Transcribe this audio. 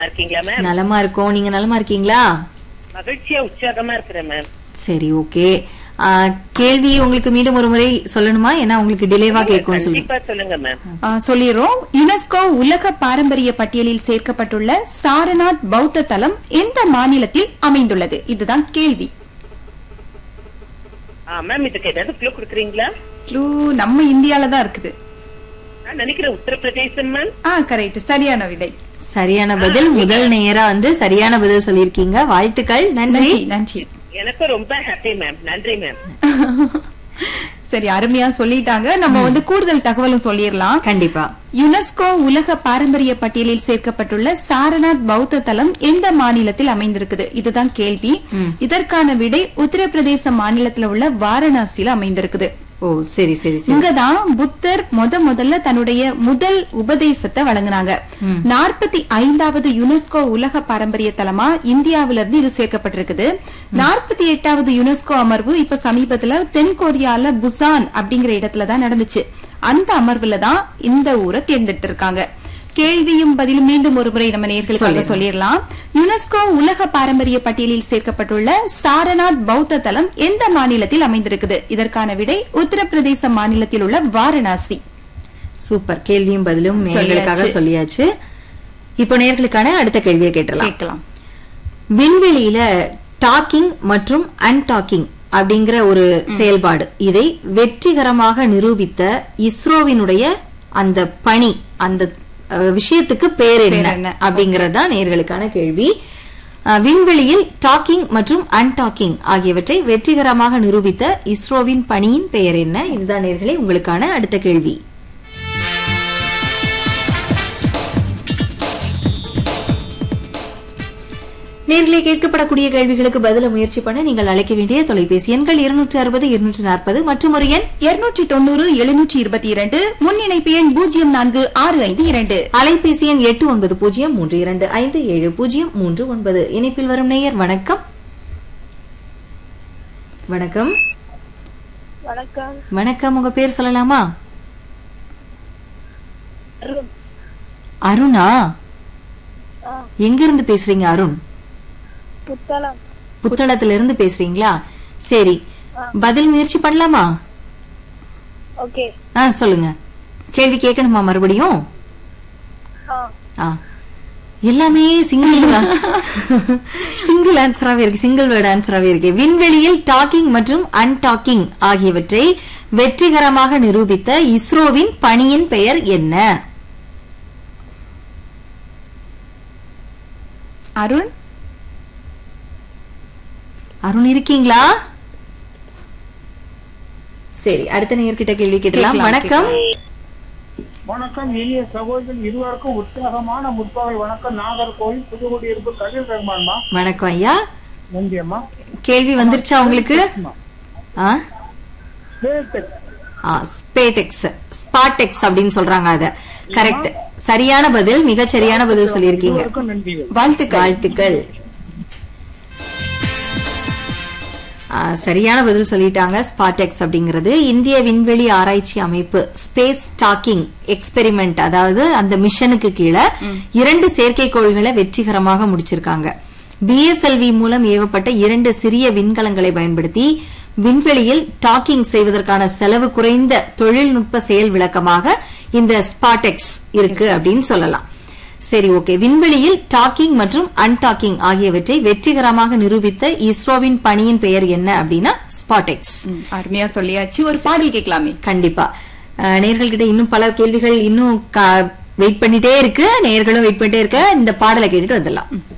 இருக்கீங்களா மேம் நலமா இருக்கோம் நீங்க நலமா இருக்கீங்களா மகிழ்ச்சியா உற்சாகமா இருக்கிறேன் மேம் சரி ஓகே கேள்வி உங்களுக்கு மீண்டும் ஒரு முறை சொல்லணுமா ஏன்னா உங்களுக்கு டிலேவா கேட்கும்னு சொல்லி கண்டிப்பா சொல்லுங்க மேம் ஆ, சொல்லிடுறோம் யுனெஸ்கோ உலக பாரம்பரிய பட்டியலில் சேர்க்கப்பட்டுள்ள சாரநாத் பௌத்த தலம் எந்த மாநிலத்தில் அமைந்துள்ளது இதுதான் கேள்வி ஆ மேம் இதுக்கு ஏதாவது க்ளூ கொடுக்குறீங்களா க்ளூ நம்ம இந்தியால தான் இருக்குது நான் நினைக்கிறேன் உத்தரப்பிரதேசம் மேம் ஆ கரெக்ட் சரியான விடை சரியான பதில் முதல் நேரா வந்து சரியான பதில் சொல்லியிருக்கீங்க வாழ்த்துக்கள் நன்றி நன்றி நன்றி எனக்கும் ரொம்ப ஹாப்பி மேம் நன்றி மேம் சரி அருமையா சொல்லிட்டாங்க நம்ம வந்து கூடுதல் தகவலும் சொல்லிடலாம் கண்டிப்பா யுனெஸ்கோ உலக பாரம்பரிய பட்டியலில் சேர்க்கப்பட்டுள்ள சாரநாத் பௌத்த தலம் எந்த மாநிலத்தில் அமைந்திருக்குது இதுதான் கேள்வி இதற்கான விடை உத்தரப்பிரதேச மாநிலத்தில் உள்ள வாரணாசியில அமைந்திருக்குது ஓ சரி சரி சரி இங்கதான் புத்தர் முத முதல்ல தன்னுடைய முதல் உபதேசத்தை வழங்கினாங்க நாற்பத்தி ஐந்தாவது யுனெஸ்கோ உலக பாரம்பரிய தலமா இந்தியாவில இருந்து இது சேர்க்கப்பட்டிருக்குது நாற்பத்தி எட்டாவது யுனெஸ்கோ அமர்வு இப்ப சமீபத்துல தென் கொரியால புசான் அப்படிங்கிற இடத்துல தான் நடந்துச்சு அந்த அமர்வுல தான் இந்த ஊரை தேர்ந்தெடுத்து இருக்காங்க கேள்வியும் பதிலும் மீண்டும் ஒரு முறை நம்ம நேர்களுக்காக சொல்லிடலாம் யுனெஸ்கோ உலக பாரம்பரிய பட்டியலில் சேர்க்கப்பட்டுள்ள சாரநாத் பௌத்த தலம் எந்த மாநிலத்தில் அமைந்திருக்குது இதற்கான விடை உத்தரப்பிரதேச மாநிலத்தில் உள்ள வாரணாசி சூப்பர் கேள்வியும் பதிலும் நேர்களுக்காக சொல்லியாச்சு இப்போ நேர்களுக்கான அடுத்த கேள்வியை கேட்டலாம் கேட்கலாம் விண்வெளியில டாக்கிங் மற்றும் அன்டாக்கிங் அப்படிங்கிற ஒரு செயல்பாடு இதை வெற்றிகரமாக நிரூபித்த இஸ்ரோவினுடைய அந்த பணி அந்த அஹ், விஷயத்துக்கு பேர் என்ன என்ன? அப்படிங்கறதுதான் நேர்களுக்கான கேள்வி அஹ், விண்வெளியில் டாக்கிங் மற்றும் அன்டாக்கிங் ஆகியவற்றை வெற்றிகரமாக நிரூபித்த இஸ்ரோவின் பணியின் பெயர் என்ன இதுதான் நேர்களே உங்களுக்கான அடுத்த கேள்வி நேர்களே கேட்கப்படக்கூடிய கேள்விகளுக்கு பதில முயற்சி பண்ண நீங்கள் அழைக்க வேண்டிய தொலைபேசி எண்கள் இருநூற்றி அறுபது இருநூற்றி நாற்பது மற்றும் ஒரு எண் இருநூற்றி தொண்ணூறு எழுநூற்றி இருபத்தி இரண்டு முன்னிணைப்பு எண் பூஜ்ஜியம் நான்கு ஆறு ஐந்து இரண்டு அலைபேசி எண் எட்டு ஒன்பது பூஜ்ஜியம் மூன்று இரண்டு ஐந்து ஏழு பூஜ்ஜியம் மூன்று ஒன்பது இணைப்பில் வரும் நேயர் வணக்கம் வணக்கம் வணக்கம் வணக்கம் உங்க பேர் சொல்லலாமா அருணா ஆ. எங்க இருந்து பேசுறீங்க அருண் புத்தளம் புத்தளத்துல இருந்து பேசுறீங்களா சரி பதில் முயற்சி பண்ணலாமா ஓகே ஆ சொல்லுங்க கேள்வி கேட்கணுமா மறுபடியும் ஆ ஆ எல்லாமே சிங்கிள் சிங்கிள் ஆன்சராவே இருக்கு சிங்கிள் வேர்ட் ஆன்சராவே இருக்கு விண்வெளியில் டாக்கிங் மற்றும் அன்டாக்கிங் ஆகியவற்றை வெற்றிகரமாக நிரூபித்த இஸ்ரோவின் பணியின் பெயர் என்ன அருண் அருண் இருக்கீங்களா சரி அடுத்த நேர்கிட்ட கேள்வி கேட்கலாம் கேட்கலாம், வணக்கம் வணக்கம் இனிய சகோதரன் இருவருக்கும் உற்சாகமான முற்பகல் வணக்கம் நாகர்கோவில் புதுக்குடியிருப்பு கதிர் ரஹ்மான்மா வணக்கம் ஐயா நன்றி அம்மா கேள்வி வந்துருச்சா உங்களுக்கு ஆ ஸ்பேஸ் ஆ, ஸ்பேடெக்ஸ் ஸ்பாடெக்ஸ் அப்படின்னு சொல்றாங்க அத கரெக்ட் சரியான பதில் மிகச் சரியான பதில் சொல்லியிருக்கீங்க இருவருக்கும் நன்றிகள் வாழ்த்துக்கள் வாழ்த்துக்கள் ஆ, சரியான பதில் சொல்லிட்டாங்க ஸ்பாடெக்ஸ் அப்படிங்கிறது இந்திய விண்வெளி ஆராய்ச்சி அமைப்பு ஸ்பேஸ் டாக்கிங் எக்ஸ்பெரிமெண்ட் அதாவது அந்த மிஷனுக்கு கீழே இரண்டு செயற்கைக்கோள்களை வெற்றிகரமாக முடிச்சிருக்காங்க பிஎஸ்எல்வி மூலம் ஏவப்பட்ட இரண்டு சிறிய விண்கலங்களை பயன்படுத்தி விண்வெளியில் டாக்கிங் செய்வதற்கான செலவு குறைந்த தொழில்நுட்ப செயல் விளக்கமாக இந்த ஸ்பாடெக்ஸ் இருக்கு அப்படின்னு சொல்லலாம் சரி ஓகே விண்வெளியில் டாக்கிங் மற்றும் அன்டாக்கிங் ஆகியவற்றை வெற்றிகரமாக நிரூபித்த இஸ்ரோவின் பணியின் பெயர் என்ன அப்படின்னா ஸ்பாடெக்ஸ் ம், அருமையா சொல்லியாச்சு ஒரு பாடல் கேட்கலாமே கண்டிப்பா அஹ், நேயர்கள்கிட்ட இன்னும் பல கேள்விகள் இன்னும் வெயிட் பண்ணிட்டே இருக்கு நேயர்களும் வெயிட் பண்ணிட்டே இருக்க இந்த பாடலை கேட்டுட்டு வந்துடலாம்